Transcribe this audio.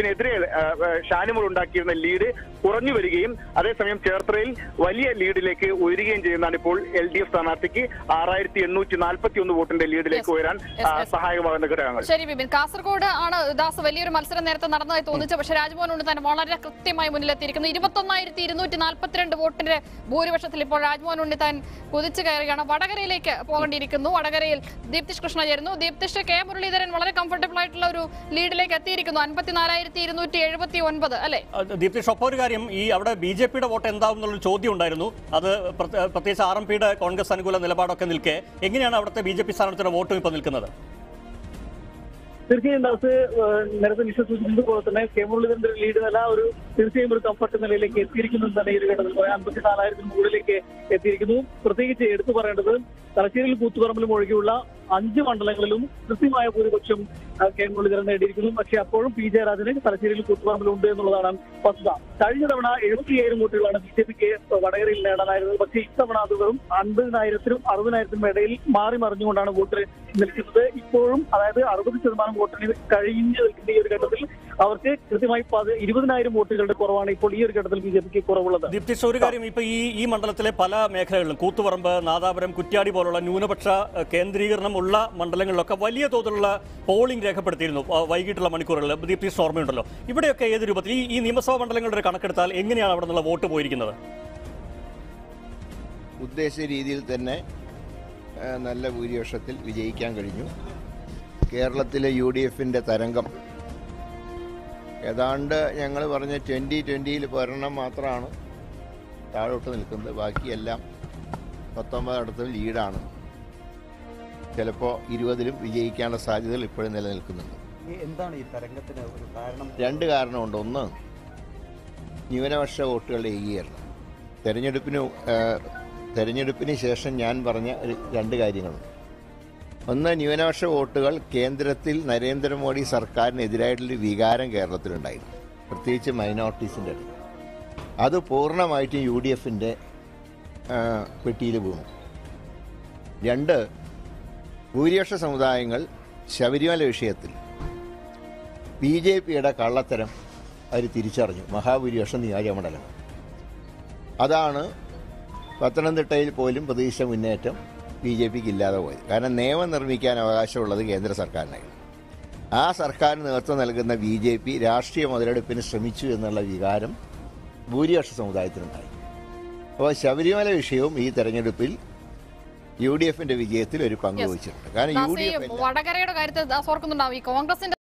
എഫിനെതിരെ ആ, ആ, ഷാനിമോൾ ഉണ്ടാക്കിയിരുന്ന ലീഡ് കുറഞ്ഞു വരികയും അതേസമയം ചേർത്തലയിൽ വലിയ ലീഡിലേക്ക് ഉയരുകയും ചെയ്യുന്നതാണ് ഇപ്പോൾ എൽ ഡി എഫ് സ്ഥാനാർത്ഥിക്ക് ആറായിരത്തി എണ്ണൂറ്റി നാൽപ്പത്തി ഒന്ന് വോട്ടിന്റെ ലീഡിലേക്ക് Yes. ഉയരാൻ Yes, ആ, yes. സഹായകമാകുന്ന ഘടകങ്ങൾ ശരി ബിബിൻ കാസർഗോഡ് ആണ് ദാസ് വലിയൊരു മത്സരം നേരത്തെ നടന്നതായി തോന്നിച്ചു പക്ഷേ രാജ്ഭവൻ കൊണ്ട് തന്നെ വളരെ കൃത്യമായി മുന്നിലെത്തിയിരിക്കുന്നു ഇരുപത്തൊന്നായിരത്തി ഇരുന്നൂറ്റി നാൽപ്പത്തിരണ്ട് വോട്ടിന്റെ ഭൂരിപക്ഷത്തിൽ ഇപ്പോൾ രാജ്ഭവൻ ഉണ്ണി താൻ കുതിച്ചു കയറുകയാണ് വടകരയിലേക്ക് പോകേണ്ടിയിരിക്കുന്നു വടകരയിൽ ദീപ്തിഷ് കൃഷ്ണ ചേരുന്നു ദീപ്തിഷ് കെ മുരളീധരൻ വളരെ കംഫർട്ടബിൾ ആയിട്ടുള്ള ഒരു ലീഡിലേക്ക് എത്തിയിരിക്കുന്നു അൻപത്തിനാലായിരത്തി ഇരുന്നൂറ്റി എഴുപത്തി ഒൻപത് അല്ലെ ദീപ്തി ഒപ്പം ഒരു കാര്യം ഈ അവിടെ ബി ജെ പിയുടെ വോട്ട് എന്താവും എന്നുള്ളൊരു ചോദ്യം ഉണ്ടായിരുന്നു അത് പ്രത്യ- പ്രത്യേകിച്ച് ആർ എം പിയുടെ കോൺഗ്രസ് അനുകൂല നിലപാടൊക്കെ നിൽക്കെ എങ്ങനെയാണ് അവിടുത്തെ ബി ജെ പി സ്ഥാനാർത്ഥിയുടെ വോട്ടും ഇപ്പോൾ നിൽക്കുന്നത് തീർച്ചയായും ദാസ് ഏഹ്, നേരത്തെ നിശ്ചയ സൂചിപ്പിച്ചതുപോലെ തന്നെ കെ മുരളീധരന്റെ ഒരു ലീഡ് നില ഒരു തീർച്ചയായും ഒരു കംഫർട്ട് നിലയിലേക്ക് എത്തിയിരിക്കുന്നു എന്ന് തന്നെ ഈ ഒരു ഘട്ടത്തിൽ അൻപത്തിനാലായിരത്തിന് മുകളിലേക്ക് എത്തിയിരിക്കുന്നു പ്രത്യേകിച്ച് എടുത്തു പറയേണ്ടത് തലശ്ശേരിയിൽ കൂത്തുപറമ്പിലും ഒഴികെയുള്ള അഞ്ച് മണ്ഡലങ്ങളിലും കൃത്യമായ ഭൂരിപക്ഷം ആ, കെ മുരളീധരൻ നേടിയിരിക്കുന്നു പക്ഷേ അപ്പോഴും പി ജയരാജന് തലശ്ശേരിയിൽ കൂത്തുപറമ്പിലും ഉണ്ട് എന്നുള്ളതാണ് വസ്തുത കഴിഞ്ഞ തവണ എഴുപത്തിയേഴ് വോട്ടുകളാണ് ബി ജെ പിക്ക് വടകരയിൽ നേടാനായിരുന്നത് പക്ഷേ ഇത്തവണ അത് വെറും അൻപതിനായിരത്തിനും അറുപതിനായിരത്തിനും ഇടയിൽ മാറി മറിഞ്ഞുകൊണ്ടാണ് വോട്ട് നിൽക്കുന്നത് ഇപ്പോഴും അതായത് അറുപത് ശതമാനം വോട്ടിന് കഴിഞ്ഞു നിൽക്കുന്ന ഈ ഒരു ഘട്ടത്തിൽ അവർക്ക് കൃത്യമായി പത് ഇരുപതിനായിരം വോട്ടുകളുടെ കുറവാണ് ഇപ്പോൾ ഈ ഒരു ഘട്ടത്തിൽ ബി ജെ പിക്ക് കുറവുള്ളത് ദീപ്തി ഒരു കാര്യം ഇപ്പൊ ഈ ഈ മണ്ഡലത്തിലെ പല മേഖലകളിലും കൂത്തുപറമ്പ് നാദാപുരം കുറ്റ്യാടി പോലുള്ള ന്യൂനപക്ഷ ഏഹ്, കേന്ദ്രീകരണം ഉള്ള മണ്ഡലങ്ങളിലൊക്കെ വലിയ തോതിലുള്ള പോളിംഗ് രേഖപ്പെടുത്തിയിരുന്നു ആ, വൈകിട്ടുള്ള മണിക്കൂറുകളിൽ ദീപ്തി ഓർമ്മയുണ്ടല്ലോ ഇവിടെയൊക്കെ ഏത് രൂപത്തിൽ ഈ ഈ നിയമസഭാ മണ്ഡലങ്ങളുടെ ഒരു കണക്കെടുത്താൽ എങ്ങനെയാണ് അവിടെ നിന്നുള്ള വോട്ട് പോയിരിക്കുന്നത് ഉദ്ദേശിച്ച രീതിയിൽ തന്നെ ആ, നല്ല ഭൂരിപക്ഷത്തിൽ വിജയിക്കാൻ കഴിഞ്ഞു കേരളത്തിലെ യു ഡി എഫിൻ്റെ തരംഗം ഏതാണ്ട് ഞങ്ങൾ പറഞ്ഞ ട്വൻ്റി ട്വൻ്റിയിൽ ഒരെണ്ണം മാത്രമാണ് താഴോട്ട് നിൽക്കുന്നത് ബാക്കിയെല്ലാം പത്തൊമ്പതിടത്തും ലീഡാണ് ചിലപ്പോൾ ഇരുപതിലും വിജയിക്കാനുള്ള സാധ്യതകൾ ഇപ്പോഴും നിലനിൽക്കുന്നുണ്ട് ഈ എന്താണ് ഈ തരംഗത്തിന് ഒരു കാരണം രണ്ട് കാരണമുണ്ട് ഒന്ന് ന്യൂനപക്ഷ വോട്ടുകളുടെ ഏകീകരണം തെരഞ്ഞെടുപ്പിന് ആ, തെരഞ്ഞെടുപ്പിന് ശേഷം ഞാൻ പറഞ്ഞ ഒരു രണ്ട് കാര്യങ്ങളുണ്ട് ഒന്ന് ന്യൂനപക്ഷ വോട്ടുകൾ കേന്ദ്രത്തിൽ നരേന്ദ്രമോദി സർക്കാരിനെതിരായിട്ടുള്ളൊരു വികാരം കേരളത്തിലുണ്ടായിരുന്നു പ്രത്യേകിച്ച് മൈനോറിറ്റീസിൻ്റെ ഇടയിൽ അത് പൂർണ്ണമായിട്ടും യു ഡി എഫിൻ്റെ പെട്ടിയിൽ വീണു രണ്ട് ഭൂരിപക്ഷ സമുദായങ്ങൾ ശബരിമല വിഷയത്തിൽ ബി ജെ പിയുടെ കള്ളത്തരം അവർ തിരിച്ചറിഞ്ഞു മഹാഭൂരിപക്ഷം നിയോജകമണ്ഡലം അതാണ് പത്തനംതിട്ടയിൽ പോലും പ്രതീക്ഷ മുന്നേറ്റം ബി ജെ പിക്ക് ഇല്ലാതെ പോയത് കാരണം നിയമം നിർമ്മിക്കാൻ അവകാശമുള്ളത് കേന്ദ്ര സർക്കാരിനായിരുന്നു ആ സർക്കാരിന് നേതൃത്വം നൽകുന്ന ബി ജെ പി രാഷ്ട്രീയ മുതലെടുപ്പിന് ശ്രമിച്ചു എന്നുള്ള വികാരം ഭൂരിപക്ഷ സമുദായത്തിനുണ്ടായി അപ്പോൾ ശബരിമല വിഷയവും ഈ തെരഞ്ഞെടുപ്പിൽ യു ഡി എഫിന്റെ വിജയത്തിൽ ഒരു പങ്ക് Yes. വഹിച്ചിട്ടുണ്ട് കാരണം യു ദാസ് ഡി ഈ എഫ് വടകരയുടെ കാര്യത്തിൽ ദാസ് ഓർക്കുന്നുണ്ടാവും ഈ കോൺഗ്രസിന്റെ